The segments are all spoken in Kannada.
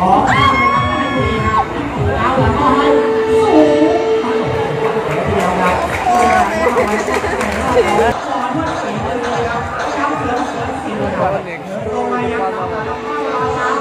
ขอข้ามนะครับให้ดีครับเอาแล้วก็ให้สูงเดียวครับสอนเพื่อนเสียเลยครับทำเสือเสือเสียเลยครับลงมายังครับแล้วก็เราครับ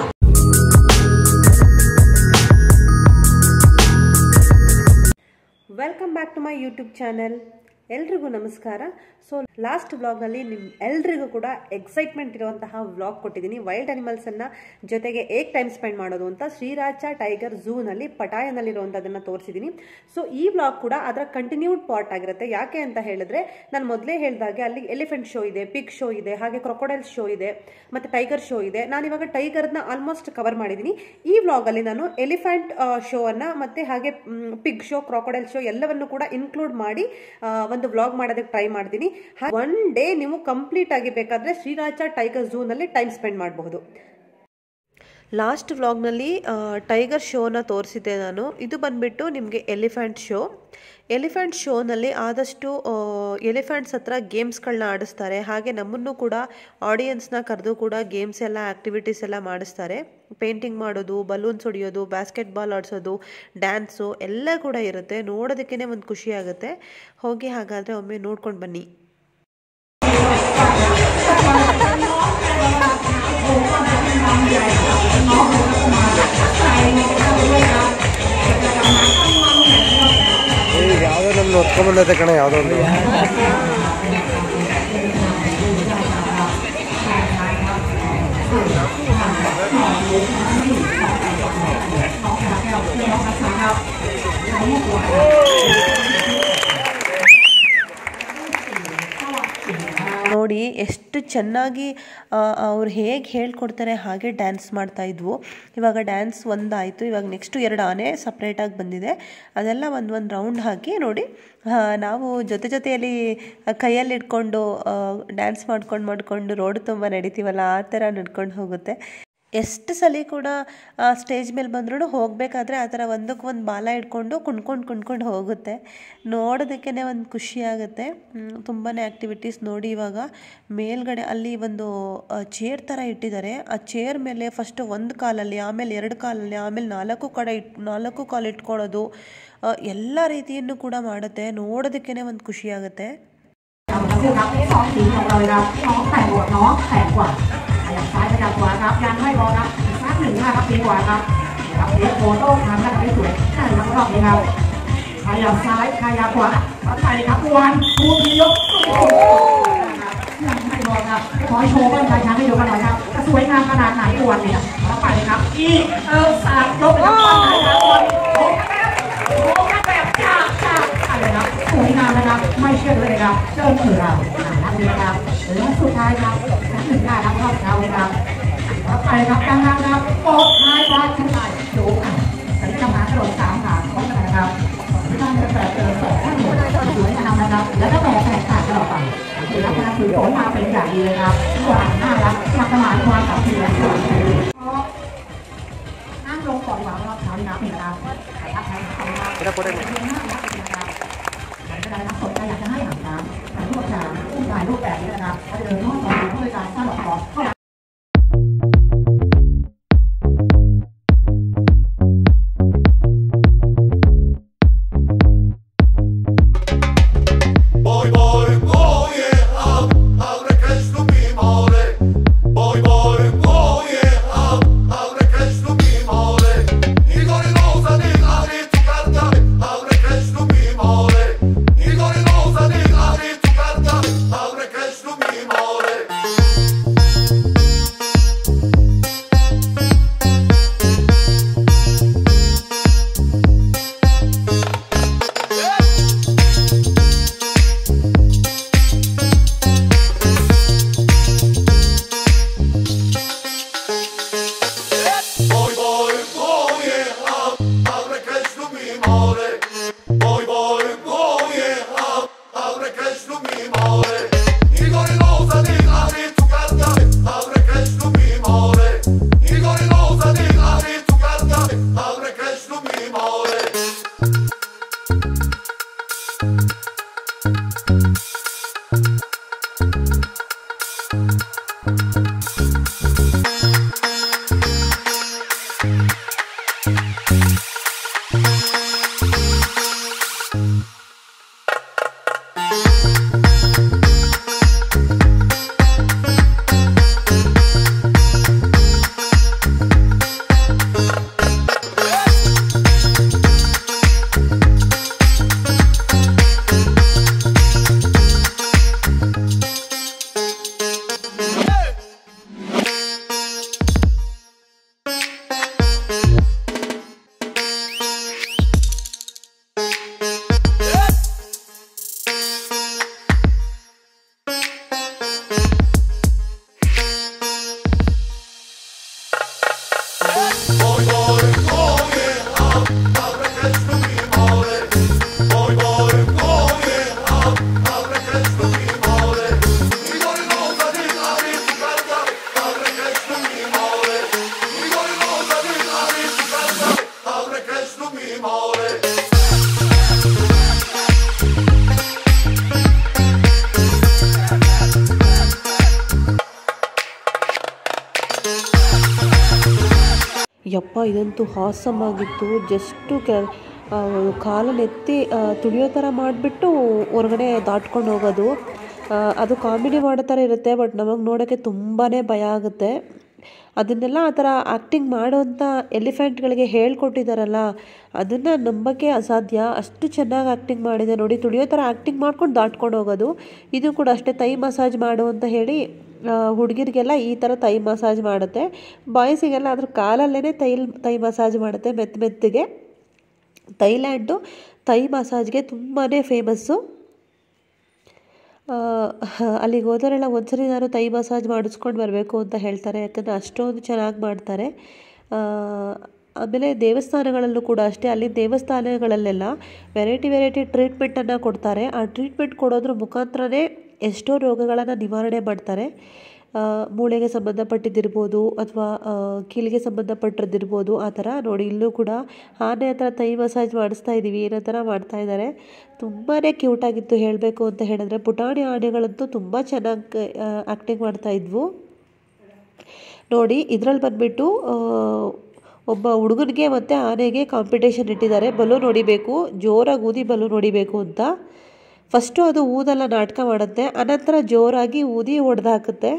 welcome back to my YouTube channel ಎಲ್ರಿಗೂ ನಮಸ್ಕಾರ ಸೊ ಲಾಸ್ಟ್ ವ್ಲಾಗ್ನಲ್ಲಿ ನಿಮ್ಮ ಎಲ್ರಿಗೂ ಕೂಡ ಎಕ್ಸೈಟ್ಮೆಂಟ್ ಇರುವಂತಹ ವ್ಲಾಗ್ ಕೊಟ್ಟಿದ್ದೀನಿ ವೈಲ್ಡ್ ಅನಿಮಲ್ಸನ್ನು ಜೊತೆಗೆ ಏಕ್ ಟೈಮ್ ಸ್ಪೆಂಡ್ ಮಾಡೋದು ಅಂತ ಶ್ರೀರಾಜ ಟೈಗರ್ ಝೂನಲ್ಲಿ ಪಟಾಯನಲ್ಲಿರುವಂಥದ್ದನ್ನು ತೋರಿಸಿದ್ದೀನಿ ಸೊ ಈ ವ್ಲಾಗ್ ಕೂಡ ಅದರ ಕಂಟಿನ್ಯೂಡ್ ಪಾರ್ಟ್ ಆಗಿರುತ್ತೆ ಯಾಕೆ ಅಂತ ಹೇಳಿದ್ರೆ ನಾನು ಮೊದಲೇ ಹೇಳಿದಾಗೆ ಅಲ್ಲಿ ಎಲಿಫೆಂಟ್ ಶೋ ಇದೆ ಪಿಗ್ ಶೋ ಇದೆ ಹಾಗೆ ಕ್ರೊಕೊಡೈಲ್ ಶೋ ಇದೆ ಮತ್ತು ಟೈಗರ್ ಶೋ ಇದೆ ನಾನು ಇವಾಗ ಟೈಗರ್ನ ಆಲ್ಮೋಸ್ಟ್ ಕವರ್ ಮಾಡಿದ್ದೀನಿ ಈ ವ್ಲಾಗಲ್ಲಿ ನಾನು ಎಲಿಫೆಂಟ್ ಶೋ ಅನ್ನ ಮತ್ತೆ ಹಾಗೆ ಪಿಗ್ ಶೋ ಕ್ರಾಕೊಡೈಲ್ ಶೋ ಎಲ್ಲವನ್ನು ಕೂಡ ಇನ್ಕ್ಲೂಡ್ ಮಾಡಿ ಆ, ಒಂದು ವ್ಲಾಗ್ ಮಾಡೋದಕ್ಕೆ ಟ್ರೈ ಮಾಡ್ತೀನಿ ಒನ್ ಡೇ ನೀವು ಕಂಪ್ಲೀಟ್ ಆಗಿ ಬೇಕಾದ್ರೆ ಶ್ರೀರಾಜ ಟೈಗರ್ ಝೂನಲ್ಲಿ ಟೈಮ್ ಸ್ಪೆಂಡ್ ಮಾಡಬಹುದು ಲಾಸ್ಟ್ ವ್ಲಾಗ್ನಲ್ಲಿ ಟೈಗರ್ ಶೋನ ತೋರಿಸಿದ್ದೆ ನಾನು ಇದು ಬಂದ್ಬಿಟ್ಟು ನಿಮಗೆ ಎಲಿಫೆಂಟ್ ಶೋ ಎಲಿಫೆಂಟ್ ಶೋನಲ್ಲಿ ಆದಷ್ಟು ಎಲಿಫೆಂಟ್ಸ್ ಹತ್ರ ಗೇಮ್ಸ್ಗಳನ್ನ ಆಡಿಸ್ತಾರೆ ಹಾಗೆ ನಮ್ಮನ್ನು ಕೂಡ ಆಡಿಯನ್ಸ್ನ ಕರೆದು ಕೂಡ ಗೇಮ್ಸ್ ಎಲ್ಲ ಆ್ಯಕ್ಟಿವಿಟೀಸ್ ಎಲ್ಲ ಮಾಡಿಸ್ತಾರೆ ಪೇಂಟಿಂಗ್ ಮಾಡೋದು ಬಲೂನ್ಸ್ ಹೊಡಿಯೋದು ಬ್ಯಾಸ್ಕೆಟ್ ಬಾಲ್ ಆಡಿಸೋದು ಡ್ಯಾನ್ಸು ಎಲ್ಲ ಕೂಡ ಇರುತ್ತೆ ನೋಡೋದಕ್ಕೇ ಒಂದು ಖುಷಿ ಆಗುತ್ತೆ ಹೋಗಿ ಹಾಗಾದರೆ ಒಮ್ಮೆ ನೋಡ್ಕೊಂಡು ಬನ್ನಿ ಈಗ ಯಾವುದೋ ನಮ್ದು ಹೊತ್ಕೊಂಡ್ಬಂದೈತೆ ಕಣ ಯಾವುದೋ ಒಂದು ನೋಡಿ ಎಷ್ಟು ಚೆನ್ನಾಗಿ ಅವ್ರು ಹೇಗೆ ಹೇಳ್ಕೊಡ್ತಾರೆ ಹಾಗೆ ಡ್ಯಾನ್ಸ್ ಮಾಡ್ತಾ ಇದ್ವು ಇವಾಗ ಡ್ಯಾನ್ಸ್ ಒಂದಾಯಿತು ಇವಾಗ ನೆಕ್ಸ್ಟು ಎರಡು ಆನೆ ಸಪ್ರೇಟಾಗಿ ಬಂದಿದೆ ಅದೆಲ್ಲ ಒಂದು ಒಂದು ರೌಂಡ್ ಹಾಕಿ ನೋಡಿ ಆ, ನಾವು ಜೊತೆ ಜೊತೆಯಲ್ಲಿ ಕೈಯಲ್ಲಿ ಇಟ್ಕೊಂಡು ಡ್ಯಾನ್ಸ್ ಮಾಡ್ಕೊಂಡು ಮಾಡ್ಕೊಂಡು ರೋಡ್ ತುಂಬ ನಡಿತೀವಲ್ಲ ಆ ಥರ ನಡ್ಕೊಂಡು ಹೋಗುತ್ತೆ ಎಷ್ಟು ಸಲ ಕೂಡ ಸ್ಟೇಜ್ ಮೇಲೆ ಬಂದ್ರೂ ಹೋಗಬೇಕಾದ್ರೆ ಆ ಥರ ಒಂದಕ್ಕೆ ಒಂದು ಬಾಲ ಇಟ್ಕೊಂಡು ಕುಣ್ಕೊಂಡು ಕುಣ್ಕೊಂಡು ಹೋಗುತ್ತೆ ನೋಡೋದಕ್ಕೇ ಒಂದು ಖುಷಿ ಆಗುತ್ತೆ ತುಂಬಾ ಆ್ಯಕ್ಟಿವಿಟೀಸ್ ನೋಡಿ ಇವಾಗ ಮೇಲ್ಗಡೆ ಅಲ್ಲಿ ಒಂದು ಚೇರ್ ಥರ ಇಟ್ಟಿದ್ದಾರೆ ಆ ಚೇರ್ ಮೇಲೆ ಫಸ್ಟು ಒಂದು ಕಾಲಲ್ಲಿ ಆಮೇಲೆ ಎರಡು ಕಾಲಲ್ಲಿ ಆಮೇಲೆ ನಾಲ್ಕು ಕಡೆ ಇಟ್ ನಾಲ್ಕು ಕಾಲು ಇಟ್ಕೊಳ್ಳೋದು ಆ, ಎಲ್ಲ ರೀತಿಯನ್ನು ಕೂಡ ಮಾಡುತ್ತೆ ನೋಡೋದಕ್ಕೇ ಒಂದು ಖುಷಿ ಆಗುತ್ತೆ ครับผู้ครับสองทีมของเราเลยครับน้องแต่งหมวกน้องแต่งกว่าอย่างซ้ายไปอย่างขวาครับยังไม่พอครับอีกสักหนึ่งห้าครับดีกว่าครับครับเดี๋ยวโฟโต้ทำกันได้สวยใช่ครับรอบนี้ครับขยับซ้ายขยับขวาปัดไปครับวันทูทียกโอ้โหยังไม่พอครับขอโชว์บ้างชายช้างให้ดูกันหน่อยครับจะสวยงามขนาดไหนวันเนี่ยปัดไปครับอีกเออสามยกไปครับวันไหนครับวันโอ้ครับโอ้ครับแบบจ้าจ้าอะไรครับสวยงามนะครับไม่เชื่อเลยครับเจ้าคือเรานักเรียนครับและสุดท้ายครับนักหนึ่งได้ครับรอบเราเลยครับต่อไปครับกลางๆครับโอ้ท้ายว่าขึ้นไปดูอ่ะสัญญาณกระโดดสามขาพร้อมกันนะครับที่บ้านจะแปดเจอสองข้างหมดสวยงามนะครับ แล้วก็แปดแตกต่างกันออกไปคือรับการถือโผมาเป็นอย่างดีเลยครับหวานน่ารักสมัครสมานความสามัคคีและความสุขนั่งลงก่อนหวังรอบเช้านี้ครับนี่นะครับใครทักใครทักครับไม่ได้พูดได้ไหมไม่ได้รับสนใจอยากจะให้หางน้ำถ่ายรูปน้ำถ่ายรูปแบบนี้นะครับเขาจะเดินนอกจากผู้บริการสร้างหลักของเท่านั้น Boy, boy, oh yeah, abre Cristo mi more. Boy, boy, oh yeah, abre Cristo mi more. Igor Rosa di Ari Tikarda, abre ಯಪ್ಪ ಇದಂತೂ ಹಾಸಮ್ ಆಗಿತ್ತು ಜಸ್ಟು ಕೆ ಕಾಲಲ್ಲಿ ಎತ್ತಿ ಆ, ತುಳಿಯೋ ಥರ ಮಾಡಿಬಿಟ್ಟು ಹೊರಗಡೆ ದಾಟ್ಕೊಂಡು ಹೋಗೋದು ಆ, ಅದು ಕಾಮಿಡಿ ಮಾಡೋ ಥರ ಇರುತ್ತೆ ಬಟ್ ನಮಗೆ ನೋಡೋಕ್ಕೆ ತುಂಬಾ ಭಯ ಆಗುತ್ತೆ ಅದನ್ನೆಲ್ಲ ಆ ಥರ ಆ್ಯಕ್ಟಿಂಗ್ ಮಾಡೋವಂಥ ಎಲಿಫೆಂಟ್ಗಳಿಗೆ ಹೇಳ್ಕೊಟ್ಟಿದ್ದಾರಲ್ಲ ಅದನ್ನು ನಂಬೋಕ್ಕೆ ಅಸಾಧ್ಯ ಅಷ್ಟು ಚೆನ್ನಾಗಿ ಆ್ಯಕ್ಟಿಂಗ್ ಮಾಡಿದೆ ನೋಡಿ ತುಳಿಯೋ ಥರ ಆ್ಯಕ್ಟಿಂಗ್ ಮಾಡ್ಕೊಂಡು ದಾಟ್ಕೊಂಡು ಹೋಗೋದು ಇದು ಕೂಡ ಅಷ್ಟೇ ತೈ ಮಸಾಜ್ ಮಾಡು ಅಂತ ಹೇಳಿ ಹುಡುಗಿರಿಗೆಲ್ಲ ಈ ಥರ ತೈ ಮಸಾಜ್ ಮಾಡುತ್ತೆ ಬಾಯ್ಸಿಗೆಲ್ಲ ಅದ್ರ ಕಾಲಲ್ಲೇ ತೈ ತೈ ಮಸಾಜ್ ಮಾಡುತ್ತೆ ಮೆತ್ತ ಮೆತ್ತಗೆ ಥೈಲ್ಯಾಂಡು ತೈ ಮಸಾಜ್ಗೆ ತುಂಬಾ ಫೇಮಸ್ಸು ಅಲ್ಲಿಗೆ ಹೋದರೆಲ್ಲ ಒಂದ್ಸರಿ ನಾನು ತೈ ಮಸಾಜ್ ಮಾಡಿಸ್ಕೊಂಡು ಬರಬೇಕು ಅಂತ ಹೇಳ್ತಾರೆ ಯಾಕಂದರೆ ಅಷ್ಟೊಂದು ಚೆನ್ನಾಗಿ ಮಾಡ್ತಾರೆ ಆ, ಆಮೇಲೆ ದೇವಸ್ಥಾನಗಳಲ್ಲೂ ಕೂಡ ಅಷ್ಟೇ ಅಲ್ಲಿ ದೇವಸ್ಥಾನಗಳಲ್ಲೆಲ್ಲ ವೆರೈಟಿ ವೆರೈಟಿ ಟ್ರೀಟ್ಮೆಂಟನ್ನು ಕೊಡ್ತಾರೆ ಆ ಟ್ರೀಟ್ಮೆಂಟ್ ಕೊಡೋದ್ರ ಮುಖಾಂತರನೇ ಎಷ್ಟೋ ರೋಗಗಳನ್ನು ನಿವಾರಣೆ ಮಾಡ್ತಾರೆ ಆ, ಮೂಳೆಗೆ ಸಂಬಂಧಪಟ್ಟಿದ್ದಿರ್ಬೋದು ಅಥವಾ ಕೀಲಿಗೆ ಸಂಬಂಧಪಟ್ಟಿದ್ದಿರ್ಬೋದು ಆ ಥರ ನೋಡಿ ಇಲ್ಲೂ ಕೂಡ ಆನೆ ಹತ್ರ ತೈ ಮಸಾಜ್ ಮಾಡಿಸ್ತಾ ಇದ್ದೀವಿ ಏನೋ ಥರ ಮಾಡ್ತಾ ಇದ್ದಾರೆ ತುಂಬಾ ಕ್ಯೂಟಾಗಿತ್ತು ಹೇಳಬೇಕು ಅಂತ ಹೇಳಿದ್ರೆ ಪುಟಾಣಿ ಆನೆಗಳಂತೂ ತುಂಬ ಚೆನ್ನಾಗಿ ಆ್ಯಕ್ಟಿಂಗ್ ಮಾಡ್ತಾ ಇದ್ವು ನೋಡಿ ಇದರಲ್ಲಿ ಬಂದುಬಿಟ್ಟು ಒಬ್ಬ ಹುಡುಗನಿಗೆ ಮತ್ತು ಆನೆಗೆ ಕಾಂಪಿಟೇಷನ್ ಇಟ್ಟಿದ್ದಾರೆ ಬಲೂನ್ ಹೊಡಿಬೇಕು ಜೋರಾಗಿ ಊದಿ ಬಲೂನ್ ಹೊಡಿಬೇಕು ಅಂತ ಫಸ್ಟು ಅದು ಊದೆಲ್ಲ ನಾಟಕ ಮಾಡುತ್ತೆ ಅನಂತರ ಜೋರಾಗಿ ಊದಿ ಹೊಡೆದಾಕುತ್ತೆ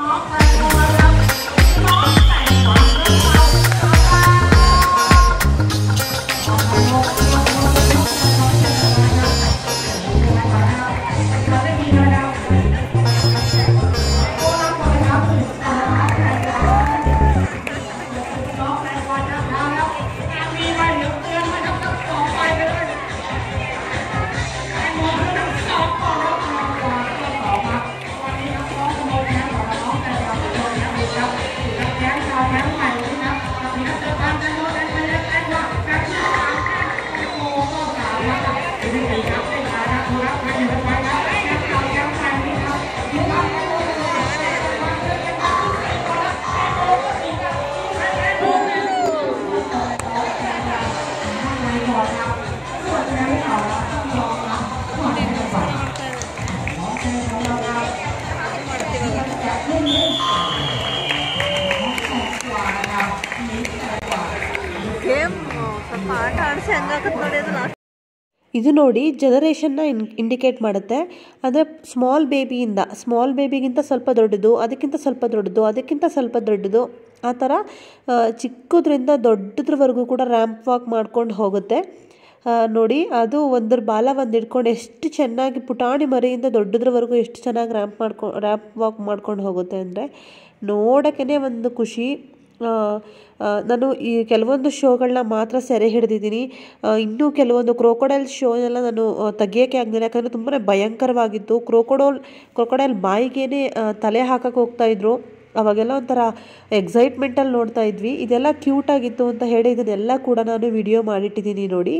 ಇದು ನೋಡಿ ಜನರೇಷನ್ನ ಇನ್ ಇಂಡಿಕೇಟ್ ಮಾಡುತ್ತೆ ಅಂದರೆ ಸ್ಮಾಲ್ ಬೇಬಿಯಿಂದ ಸ್ಮಾಲ್ ಬೇಬಿಗಿಂತ ಸ್ವಲ್ಪ ದೊಡ್ಡದು ಅದಕ್ಕಿಂತ ಸ್ವಲ್ಪ ದೊಡ್ಡದು ಅದಕ್ಕಿಂತ ಸ್ವಲ್ಪ ದೊಡ್ಡದು ಆ ಥರ ಆ, ಚಿಕ್ಕದ್ರಿಂದ ದೊಡ್ಡದ್ರವರೆಗೂ ಕೂಡ ರ್ಯಾಂಪ್ ವಾಕ್ ಮಾಡ್ಕೊಂಡು ಹೋಗುತ್ತೆ ಆ, ನೋಡಿ ಅದು ಒಂದ್ರ ಬಾಲ ಒಂದು ಹಿಡ್ಕೊಂಡು ಎಷ್ಟು ಚೆನ್ನಾಗಿ ಪುಟಾಣಿ ಮರಿಯಿಂದ ದೊಡ್ಡದ್ರವರೆಗೂ ಎಷ್ಟು ಚೆನ್ನಾಗಿ ರ್ಯಾಂಪ್ ಮಾಡ್ಕೊ ರ್ಯಾಂಪ್ ವಾಕ್ ಮಾಡ್ಕೊಂಡು ಹೋಗುತ್ತೆ ಅಂದರೆ ನೋಡೋಕ್ಕೇ ಒಂದು ಖುಷಿ ಆ, ಆ, ನಾನು ಈ ಕೆಲವೊಂದು ಶೋಗಳನ್ನ ಮಾತ್ರ ಸೆರೆ ಹಿಡಿದಿದ್ದೀನಿ ಆ, ಇನ್ನೂ ಕೆಲವೊಂದು ಕ್ರೋಕೊಡೈಲ್ ಶೋ ಎಲ್ಲ ನಾನು ಆ, ತೆಗಿಯೋಕ್ಕೆ ಆಗಲಿಲ್ಲ ಯಾಕಂದರೆ ತುಂಬಾ ಭಯಂಕರವಾಗಿತ್ತು ಕ್ರೋಕೊಡೋಲ್ ಕ್ರೋಕೊಡೈಲ್ ಬಾಯಿಗೇನೆ ಆ, ತಲೆ ಹಾಕಕ್ಕೆ ಹೋಗ್ತಾಯಿದ್ರು ಅವಾಗೆಲ್ಲ ಒಂಥರ ಎಕ್ಸೈಟ್ಮೆಂಟಲ್ಲಿ ನೋಡ್ತಾ ಇದ್ವಿ ಇದೆಲ್ಲ ಕ್ಯೂಟಾಗಿತ್ತು ಅಂತ ಹೇಳಿ ಇದನ್ನೆಲ್ಲ ಕೂಡ ನಾನು ವಿಡಿಯೋ ಮಾಡಿಟ್ಟಿದ್ದೀನಿ ನೋಡಿ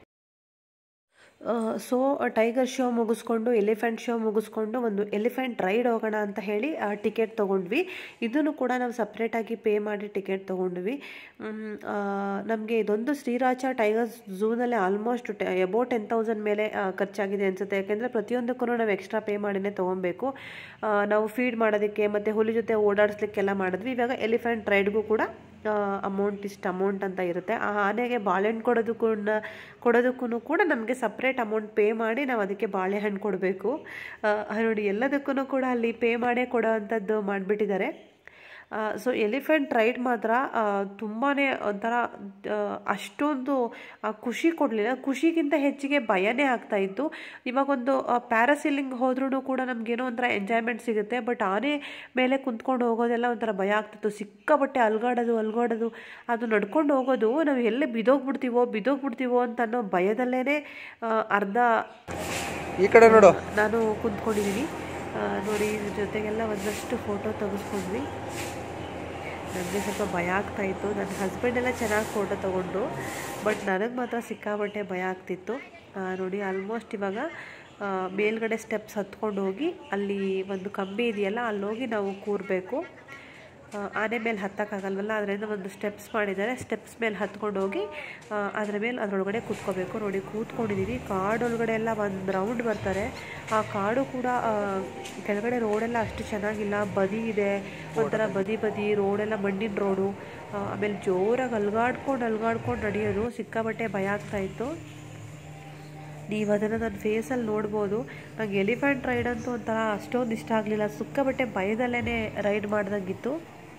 ಸೊ ಟೈಗರ್ ಶೋ ಮುಗಿಸ್ಕೊಂಡು ಎಲಿಫೆಂಟ್ ಶೋ ಮುಗಿಸ್ಕೊಂಡು ಒಂದು ಎಲಿಫೆಂಟ್ ರೈಡ್ ಹೋಗೋಣ ಅಂತ ಹೇಳಿ ಟಿಕೆಟ್ ತೊಗೊಂಡ್ವಿ ಇದನ್ನು ಕೂಡ ನಾವು ಸಪ್ರೇಟಾಗಿ ಪೇ ಮಾಡಿ ಟಿಕೆಟ್ ತೊಗೊಂಡ್ವಿ ನಮಗೆ ಇದೊಂದು ಶ್ರೀರಾಜ ಟೈಗರ್ ಝೂನಲ್ಲಿ ಆಲ್ಮೋಸ್ಟ್ ಎಬೋ ಟೆನ್ ತೌಸಂಡ್ ಮೇಲೆ ಆ, ಖರ್ಚಾಗಿದೆ ಅನಿಸುತ್ತೆ ಯಾಕೆಂದರೆ ಪ್ರತಿಯೊಂದಕ್ಕೂ ನಾವು ಎಕ್ಸ್ಟ್ರಾ ಪೇ ಮಾಡಿನೇ ತೊಗೊಬೇಕು ಆ, ನಾವು ಫೀಡ್ ಮಾಡೋದಕ್ಕೆ ಮತ್ತು ಹುಲಿ ಜೊತೆ ಓಡಾಡಿಸ್ಲಿಕ್ಕೆಲ್ಲ ಮಾಡಿದ್ವಿ ಇವಾಗ ಎಲಿಫೆಂಟ್ ರೈಡ್ಗೂ ಕೂಡ ಅಮೌಂಟ್ ಇಷ್ಟು ಅಮೌಂಟ್ ಅಂತ ಇರುತ್ತೆ ಆ ಆನೆಗೆ ಬಾಳೆಹಣ್ಣು ಕೊಡೋದಕ್ಕೂ ಕೊಡೋದಕ್ಕೂ ಕೂಡ ನಮಗೆ ಸಪ್ರೇಟ್ ಅಮೌಂಟ್ ಪೇ ಮಾಡಿ ನಾವು ಅದಕ್ಕೆ ಬಾಳೆಹಣ್ಣು ಕೊಡಬೇಕು ನೋಡಿ ಎಲ್ಲದಕ್ಕೂ ಕೂಡ ಅಲ್ಲಿ ಪೇ ಮಾಡೇ ಕೊಡೋ ಅಂಥದ್ದು ಮಾಡಿಬಿಟ್ಟಿದ್ದಾರೆ ಸೊ ಎಲಿಫೆಂಟ್ ರೈಡ್ ಮಾತ್ರ ತುಂಬಾ ಒಂಥರ ಆ, ಅಷ್ಟೊಂದು ಆ, ಖುಷಿ ಕೊಡಲಿಲ್ಲ ಖುಷಿಗಿಂತ ಹೆಚ್ಚಿಗೆ ಭಯನೇ ಆಗ್ತಾ ಇತ್ತು ಇವಾಗೊಂದು ಪ್ಯಾರಾಸೀಲಿಂಗ್ ಹೋದ್ರೂ ಕೂಡ ನಮಗೇನೋ ಒಂಥರ ಎಂಜಾಯ್ಮೆಂಟ್ ಸಿಗುತ್ತೆ ಬಟ್ ಆನೆ ಮೇಲೆ ಕುಂತ್ಕೊಂಡು ಹೋಗೋದೆಲ್ಲ ಒಂಥರ ಭಯ ಆಗ್ತಿತ್ತು ಸಿಕ್ಕಾಬಟ್ಟೆ ಅಲ್ಗಾಡೋದು ಅಲ್ಗಾಡೋದು ಅದು ನಡ್ಕೊಂಡು ಹೋಗೋದು ನಾವು ಎಲ್ಲೇ ಬಿದೋಗ್ಬಿಡ್ತೀವೋ ಬಿದೋಗ್ಬಿಡ್ತೀವೋ ಅಂತ ಅನ್ನೋ ಭಯದಲ್ಲೇ ಅರ್ಧ ಈ ಕಡೆ ನೋಡು ನಾನು ಕುಂತ್ಕೊಂಡಿದ್ದೀನಿ ಆ, ನೋಡಿ ಇದ್ರ ಜೊತೆಗೆಲ್ಲ ಒಂದಷ್ಟು ಫೋಟೋ ತೆಗೆಸ್ಕೊಂಡ್ವಿ ನನಗೆ ಸ್ವಲ್ಪ ಭಯ ಆಗ್ತಾ ಇತ್ತು ನನ್ನ ಹಸ್ಬೆಂಡ್ ಎಲ್ಲ ಚೆನ್ನಾಗಿ ಫೋಟೋ ತೊಗೊಂಡ್ರು ಬಟ್ ನನಗೆ ಮಾತ್ರ ಸಿಕ್ಕಾಬಟ್ಟೆ ಭಯ ಆಗ್ತಿತ್ತು ಆ, ನೋಡಿ ಆಲ್ಮೋಸ್ಟ್ ಇವಾಗ ಆ, ಮೇಲ್ಗಡೆ ಸ್ಟೆಪ್ಸ್ ಹತ್ಕೊಂಡು ಹೋಗಿ ಅಲ್ಲಿ ಒಂದು ಕಂಬಿ ಇದೆಯಲ್ಲ ಅಲ್ಲಿ ಹೋಗಿ ನಾವು ಕೂರಬೇಕು ಆ, ಆನೆ ಮೇಲೆ ಹತ್ತಕ್ಕಾಗಲ್ವಲ್ಲ ಅದರಿಂದ ಒಂದು ಸ್ಟೆಪ್ಸ್ ಮಾಡಿದ್ದಾರೆ ಸ್ಟೆಪ್ಸ್ ಮೇಲೆ ಹತ್ಕೊಂಡು ಹೋಗಿ ಆ, ಅದ್ರ ಮೇಲೆ ಅದರೊಳಗಡೆ ಕೂತ್ಕೋಬೇಕು ನೋಡಿ ಕೂತ್ಕೊಂಡಿದ್ದೀವಿ ಕಾಡೊಳಗಡೆ ಎಲ್ಲ ಒಂದು ರೌಂಡ್ ಬರ್ತಾರೆ ಆ ಕಾಡು ಕೂಡ ಆ, ಕೆಳಗಡೆ ರೋಡೆಲ್ಲ ಅಷ್ಟು ಚೆನ್ನಾಗಿಲ್ಲ ಬದಿ ಇದೆ ಒಂಥರ ಬದಿ ಬದಿ ರೋಡೆಲ್ಲ ಮಣ್ಣಿನ ರೋಡು ಆ, ಆಮೇಲೆ ಜೋರಾಗಿ ಅಲ್ಗಾಡ್ಕೊಂಡು ಅಲ್ಗಾಡ್ಕೊಂಡು ನಡೆಯೋದು ಸಿಕ್ಕಾಬಟ್ಟೆ ಭಯ ಆಗ್ತಾ ಇತ್ತು ನೀವು ಅದನ್ನು ನನ್ನ ಫೇಸಲ್ಲಿ ನೋಡ್ಬೋದು ನಂಗೆ ಎಲಿಫೆಂಟ್ ರೈಡ್ ಅಂತೂ ಒಂಥರ ಅಷ್ಟೊಂದು ಇಷ್ಟ ಆಗಲಿಲ್ಲ ಸಿಕ್ಕಾಬಟ್ಟೆ ಭಯದಲ್ಲೇ ರೈಡ್ ಮಾಡ್ದಂಗಿತ್ತು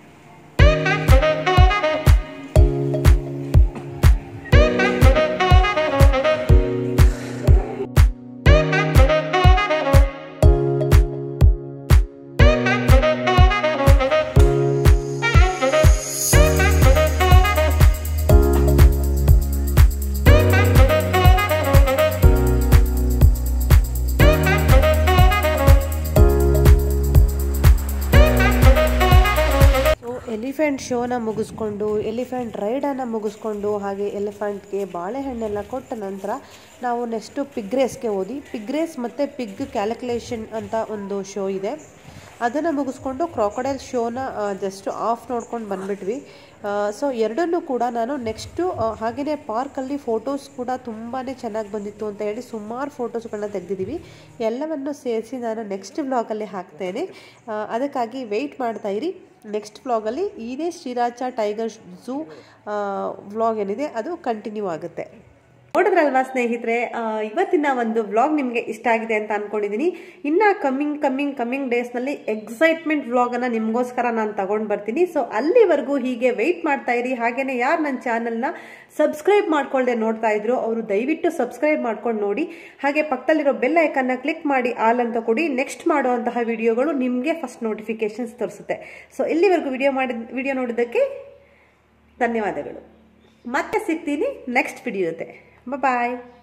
ಸೊ ಎಲಿಫೆಂಟ್ ಶೋನ ಮುಗಿಸ್ಕೊಂಡು ಎಲಿಫೆಂಟ್ ರೈಡನ್ನು ಮುಗಿಸ್ಕೊಂಡು ಹಾಗೆ ಎಲಿಫೆಂಟ್ಗೆ ಬಾಳೆಹಣ್ಣೆಲ್ಲ ಕೊಟ್ಟ ನಂತರ ನಾವು ನೆಕ್ಸ್ಟು ಪಿಗ್ ರೇಸ್ಗೆ ಹೋದಿ ಪಿಗ್ ರೇಸ್ ಮತ್ತು ಪಿಗ್ ಕ್ಯಾಲ್ಕುಲೇಷನ್ ಅಂತ ಒಂದು ಶೋ ಇದೆ ಅದನ್ನು ಮುಗಿಸ್ಕೊಂಡು ಕ್ರಾಕೊಡೈಲ್ ಶೋನ ಜಸ್ಟ್ ಆಫ್ ನೋಡ್ಕೊಂಡು ಬಂದ್ಬಿಟ್ವಿ ಸೊ ಎರಡನ್ನೂ ಕೂಡ ನಾನು ನೆಕ್ಸ್ಟು ಹಾಗೆಯೇ ಪಾರ್ಕಲ್ಲಿ ಫೋಟೋಸ್ ಕೂಡ ತುಂಬಾ ಚೆನ್ನಾಗಿ ಬಂದಿತ್ತು ಅಂತ ಹೇಳಿ ಸುಮಾರು ಫೋಟೋಸ್ಗಳನ್ನ ತೆಗೆದಿದ್ದೀವಿ ಎಲ್ಲವನ್ನು ಸೇರಿಸಿ ನಾನು ನೆಕ್ಸ್ಟ್ ವ್ಲಾಗಲ್ಲಿ ಹಾಕ್ತೇನೆ ಆ, ಅದಕ್ಕಾಗಿ ವೆಯ್ಟ್ ಮಾಡ್ತಾ ಇರಿ ನೆಕ್ಸ್ಟ್ ವ್ಲಾಗಲ್ಲಿ ಇದೇ ಶ್ರೀರಾಜ ಟೈಗರ್ ಝೂ ವ್ಲಾಗ್ ಏನಿದೆ ಅದು ಕಂಟಿನ್ಯೂ ಆಗುತ್ತೆ ನೋಡಿದ್ರಲ್ವಾ ಸ್ನೇಹಿತರೆ ಆ, ಇವತ್ತಿನ ಒಂದು ವ್ಲಾಗ್ ನಿಮಗೆ ಇಷ್ಟ ಆಗಿದೆ ಅಂತ ಅನ್ಕೊಂಡಿದ್ದೀನಿ ಇನ್ನ ಕಮ್ಮಿಂಗ್ ಕಮ್ಮಿಂಗ್ ಕಮ್ಮಿಂಗ್ ಡೇಸ್ನಲ್ಲಿ ಎಕ್ಸೈಟ್ಮೆಂಟ್ ವ್ಲಾಗನ್ನು ನಿಮಗೋಸ್ಕರ ನಾನು ತಗೊಂಡು ಬರ್ತೀನಿ ಸೊ ಅಲ್ಲಿವರೆಗೂ ಹೀಗೆ ವೆಯ್ಟ್ ಮಾಡ್ತಾ ಇರಿ ಹಾಗೇನೆ ಯಾರು ನನ್ನ ಚಾನಲ್ನ ಸಬ್ಸ್ಕ್ರೈಬ್ ಮಾಡ್ಕೊಳ್ಳದೆ ನೋಡ್ತಾ ಇದ್ರು ಅವರು ದಯವಿಟ್ಟು ಸಬ್ಸ್ಕ್ರೈಬ್ ಮಾಡ್ಕೊಂಡು ನೋಡಿ ಹಾಗೆ ಪಕ್ಕದಲ್ಲಿರೋ ಬೆಲ್ ಐಕನ್ನ ಕ್ಲಿಕ್ ಮಾಡಿ ಆಲ್ ಅಂತ ಕೊಡಿ ನೆಕ್ಸ್ಟ್ ಮಾಡುವಂತಹ ವಿಡಿಯೋಗಳು ನಿಮಗೆ ಫಸ್ಟ್ ನೋಟಿಫಿಕೇಶನ್ಸ್ ತೋರಿಸುತ್ತೆ ಸೊ ಇಲ್ಲಿವರೆಗೂ ವಿಡಿಯೋ ಮಾಡಿದ ವಿಡಿಯೋ ನೋಡಿದ್ದಕ್ಕೆ ಧನ್ಯವಾದಗಳು ಮತ್ತೆ ಸಿಗ್ತೀನಿ ನೆಕ್ಸ್ಟ್ ವಿಡಿಯೋ ಜೊತೆ ಬಾಯ್